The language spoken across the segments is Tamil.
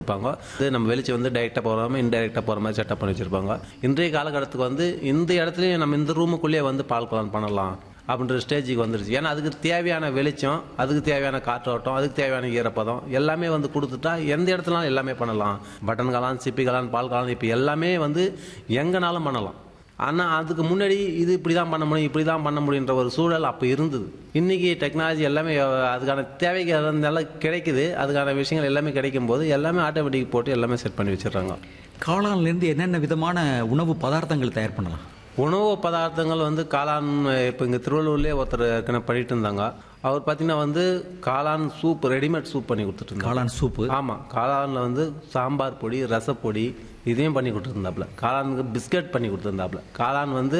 இருப்பாங்க இது நம்ம வெளிச்சம் வந்து டைரெக்டாக போகாம இன்டைரக்டாக போகிற மாதிரி செட்டப் பண்ணி வச்சிருப்பாங்க இன்றைய காலகட்டத்துக்கு வந்து இந்த இடத்துலயே நம்ம இந்த ரூமுக்குள்ளேயே வந்து பால் குளம் பண்ணலாம் அப்படின்ற ஸ்டேஜுக்கு வந்துருச்சு ஏன்னா அதுக்கு தேவையான வெளிச்சம் அதுக்கு தேவையான காற்றோட்டம் அதுக்கு தேவையான ஈரப்பதம் எல்லாமே வந்து கொடுத்துட்டா எந்த இடத்துலனாலும் எல்லாமே பண்ணலாம் பட்டன் காளான் சிப்பி காளான் பால் காளான் இப்போ எல்லாமே வந்து எங்கனாலும் பண்ணலாம் ஆனால் அதுக்கு முன்னாடி இது இப்படி தான் பண்ண முடியும் இப்படி தான் பண்ண முடியுன்ற ஒரு சூழல் அப்போ இருந்தது இன்னைக்கு டெக்னாலஜி எல்லாமே அஹ், அதுக்கான தேவைக்கு அது நல்லா கிடைக்குது அதுக்கான விஷயங்கள் எல்லாமே கிடைக்கும் போது எல்லாமே ஆட்டோமேட்டிக் போட்டு எல்லாமே செட் பண்ணி வச்சிடுறாங்க காளான்லேருந்து என்னென்ன விதமான உணவு பதார்த்தங்கள் தயார் பண்ணலாம் உணவு பதார்த்தங்கள் வந்து காளான் இப்போ இங்கே திருவள்ளூர்லேயே ஒருத்தர் ஏற்கனவே பண்ணிட்டு இருந்தாங்க அவர் பார்த்தீங்கன்னா வந்து காளான் சூப் ரெடிமேட் சூப் பண்ணி கொடுத்துட்டு இருந்தாங்க காளான் சூப்பு ஆமாம் காளானில் வந்து சாம்பார் பொடி ரசப்பொடி இதையும் பண்ணி கொடுத்துருந்தாப்புல காளானுக்கு பிஸ்கட் பண்ணி கொடுத்துருந்தாப்புல காளான் வந்து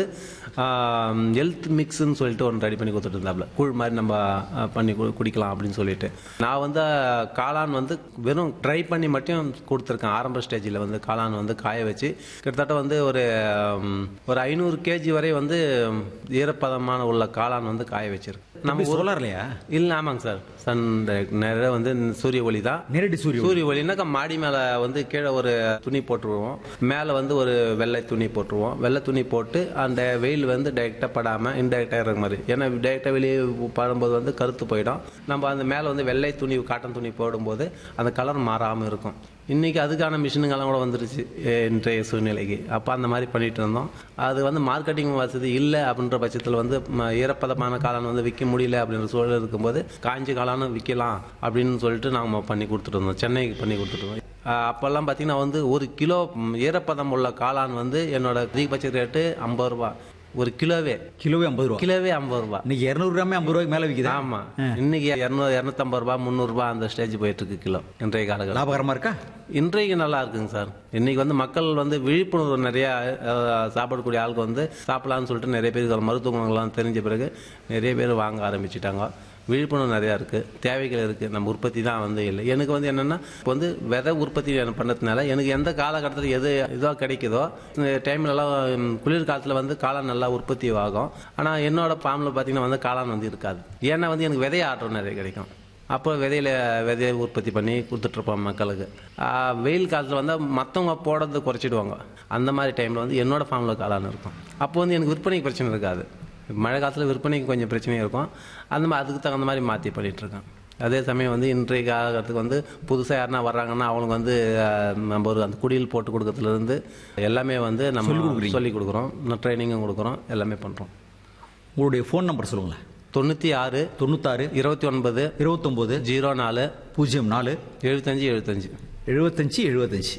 ஹெல்த் மிக்ஸ்ன்னு சொல்லிட்டு ஒன்று ரெடி பண்ணி கொடுத்துருந்தாப்புல கூழ் மாதிரி நம்ம ஆ, பண்ணி கு- குடிக்கலாம் அப்படின்னு சொல்லிட்டு நான் வந்து ஆ, காளான் வந்து வெறும் ட்ரை பண்ணி மட்டும் கொடுத்துருக்கேன் ஆரம்ப ஸ்டேஜில் வந்து காளான் வந்து காய வச்சு கிட்டத்தட்ட வந்து ஒரு ம், ஒரு ஐநூறு கேஜி வரை வந்து ம், ஈரப்பதமான உள்ள காளான் வந்து காய வச்சிருக்கு நம்ம ஊர் சோலார்லையா இல்லை ஆமாங்க சார் சன் டைரக்ட் நேராக வந்து சூரிய ஒளி தான் நேரடி சூரிய சூரிய ஒளினாக்கா மாடி மேலே வந்து கீழே ஒரு துணி போட்டுருவோம் மேலே வந்து ஒரு வெள்ளை துணி போட்டுருவோம் வெள்ளை துணி போட்டு அந்த வெயில் வந்து டைரெக்டாக படாமல் இன்டைரக்டாக இருக்கிற மாதிரி ஏன்னா டைரெக்டாக வெளியே படும்போது வந்து கருத்து போயிடும் நம்ம அந்த மேலே வந்து வெள்ளை துணி காட்டன் துணி போடும்போது அந்த கலர் மாறாமல் இருக்கும் இன்னைக்கு அதுக்கான மிஷினுங்கெல்லாம் கூட வந்துருச்சு எ- இன்றைய சூழ்நிலைக்கு அப்போ அந்த மாதிரி பண்ணிட்டு இருந்தோம் அது வந்து மார்க்கெட்டிங் வசதி இல்லை அப்படின்ற பட்சத்தில் வந்து ம, ஈரப்பதமான காளான் வந்து விற்க முடியல அப்படின்ற சூழல் இருக்கும்போது காஞ்சி காளானும் விற்கலாம் அப்படின்னு சொல்லிட்டு நாங்கள் பண்ணி கொடுத்துட்டு இருந்தோம் சென்னைக்கு பண்ணி கொடுத்துட்டு இருந்தோம் ஆஹ் அப்போல்லாம் பார்த்தீங்கன்னா வந்து ஒரு கிலோ ம், ஈரப்பதம் உள்ள காளான் வந்து என்னோட அதிகபட்ச ரேட்டு ஐம்பது ரூபா ஒரு கிலோவே கிலோவே ஐம்பது ரூபா கிலோவே ஐம்பது ரூபா இன்னைக்கு இரநூறு கிராமே ஐம்பது ரூபாய்க்கு மேலே விற்குதா ஆமா இன்னைக்கு இரநூறு இரநூத்தம்பது ரூபா முந்நூறுபா அந்த ஸ்டேஜ் போயிட்டு இருக்கு கிலோ இன்றைய காலகட்டம் லாபகரமா இருக்கா இன்றைக்கு நல்லா இருக்குங்க சார் இன்னைக்கு வந்து மக்கள் வந்து விழிப்புணர்வு நிறைய அஹ், சாப்பிடக்கூடிய ஆளுக்கு வந்து சாப்பிடலாம்னு சொல்லிட்டு நிறைய பேர் இதோட மருத்துவ குணங்கள்லாம் தெரிஞ்ச பிறகு நிறைய பேர் வாங்க ஆரம்பிச்சிட்டாங்க விழிப்புணர்வு நிறையா இருக்குது தேவைகள் இருக்குது நம்ம உற்பத்தி தான் வந்து இல்லை எனக்கு வந்து என்னென்னா இப்போ வந்து விதை உற்பத்தி நான் பண்ணதுனால எனக்கு எந்த காலகட்டத்தில் எது இதுவாக கிடைக்குதோ இந்த டைம்லலாம் ம், குளிர் காலத்தில் வந்து காளான் நல்லா உற்பத்தி ஆகும் ஆனால் என்னோட ஃபார்மில் பார்த்தீங்கன்னா வந்து காளான் வந்து இருக்காது ஏன்னா வந்து எனக்கு விதை ஆர்டர் நிறைய கிடைக்கும் அப்போ விதையில விதையை உற்பத்தி பண்ணி கொடுத்துட்ருப்போம் மக்களுக்கு ஆஹ் வெயில் காலத்தில் வந்து மற்றவங்க போடுறது குறைச்சிடுவாங்க அந்த மாதிரி டைமில் வந்து என்னோட ஃபார்மில் காளான் இருக்கும் அப்போ வந்து எனக்கு விற்பனைக்கு பிரச்சனை இருக்காது மழை காலத்தில் விற்பனைக்கு கொஞ்சம் பிரச்சனை இருக்கும் அந்த மாதிரி அதுக்கு தகுந்த மாதிரி மாற்றி பண்ணிகிட்ருக்கேன் அதே சமயம் வந்து இன்றைய காலகட்டத்துக்கு வந்து புதுசாக யாருனா வர்றாங்கன்னா அவங்களுக்கு வந்து ஆஹ், நம்ம ஒரு அந்த குடியில் போட்டு கொடுக்கறதுலேருந்து எல்லாமே வந்து நம்ம சொல்லி கொடுக்குறோம் ட்ரைனிங்கும் கொடுக்குறோம் எல்லாமே பண்ணுறோம் உங்களுடைய ஃபோன் நம்பர் சொல்லுங்களேன் தொண்ணூற்றி ஆறு தொண்ணூத்தாறு இருபத்தி ஒன்பது இருபத்தொம்போது ஜீரோ நாலு பூஜ்ஜியம் நாலு எழுபத்தஞ்சி எழுபத்தஞ்சு எழுபத்தஞ்சு எழுபத்தஞ்சு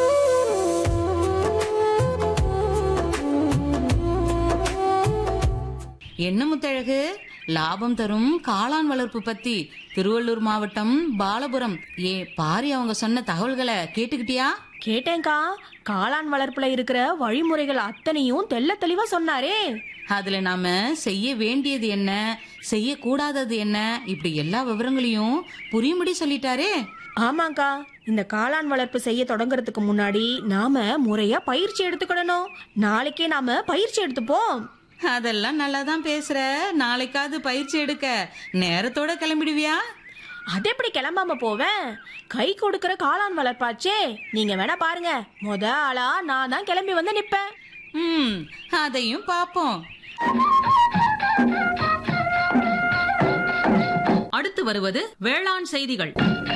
என்ன முத்தழகு லாபம் தரும் காளான் வளர்ப்பு பத்தி திருவள்ளூர் மாவட்டம் பாலபுரம் ஏ பாரி அவங்க சொன்ன தகவல்களை கேட்டுக்கிட்டியா கேட்டேன்க்கா காளான் வளர்ப்புல இருக்கிற வழிமுறைகள் அத்தனையும் தெள்ள தெளிவா சொன்னாரே அதுல நாம செய்ய வேண்டியது என்ன செய்யக்கூடாதது என்ன இப்படி எல்லா விவரங்களையும் புரியும்படி சொல்லிட்டாரே ஆமாக்கா இந்த காளான் வளர்ப்பு செய்ய தொடங்குறதுக்கு முன்னாடி நாம முறையா பயிற்சி எடுத்துக்கிடணும் நாளைக்கே நாம பயிற்சி எடுத்துப்போம் அதெல்லாம் நல்லா தான் பேசுற நாளைக்காவது பயிற்சி எடுக்க நேரத்தோட கிளம்பிடுவியா அது எப்படி கிளம்பாம போவேன் கை கொடுக்கிற காளான் வளர்ப்பாச்சே நீங்க வேணா பாருங்க முத ஆளா நான் தான் கிளம்பி வந்து நிப்பேன் ம் அதையும் பாப்போம் அடுத்து வருவது வேளாண் செய்திகள்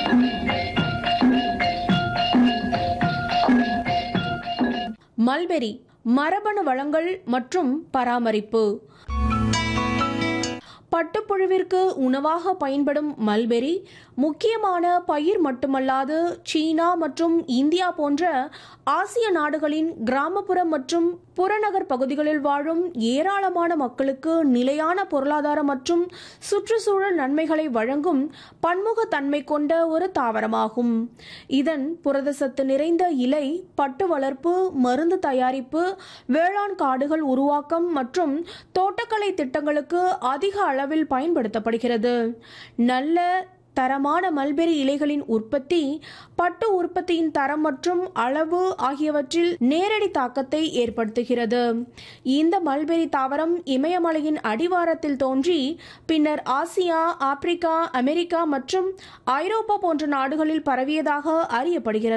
மல்பெரி மரபணு வளங்கள் மற்றும் பராமரிப்பு பட்டுப்புழுவிற்கு உணவாக பயன்படும் மல்பெரி முக்கியமான பயிர் மட்டுமல்லாது சீனா மற்றும் இந்தியா போன்ற ஆசிய நாடுகளின் கிராமப்புற மற்றும் புறநகர் பகுதிகளில் வாழும் ஏராளமான மக்களுக்கு நிலையான பொருளாதார மற்றும் சுற்றுச்சூழல் நன்மைகளை வழங்கும் பன்முகத்தன்மை கொண்ட ஒரு தாவரமாகும் இதன் புரதசத்து நிறைந்த இலை பட்டு வளர்ப்பு மருந்து தயாரிப்பு வேளாண் காடுகள் உருவாக்கம் மற்றும் தோட்டக்கலை திட்டங்களுக்கு அதிக அளவில் பயன்படுத்தப்படுகிறது நல்ல தரமான மல்பெரி இலைகளின் உற்பத்தி பட்டு உற்பத்தியின் தரம் மற்றும் அளவு ஆகியவற்றில் நேரடி தாக்கத்தை ஏற்படுத்துகிறது இந்த மல்பெரி தாவரம் இமயமலையின் அடிவாரத்தில் தோன்றி பின்னர் ஆசியா ஆப்பிரிக்கா அமெரிக்கா மற்றும் ஐரோப்பா போன்ற நாடுகளில் பரவியதாக அறியப்படுகிறது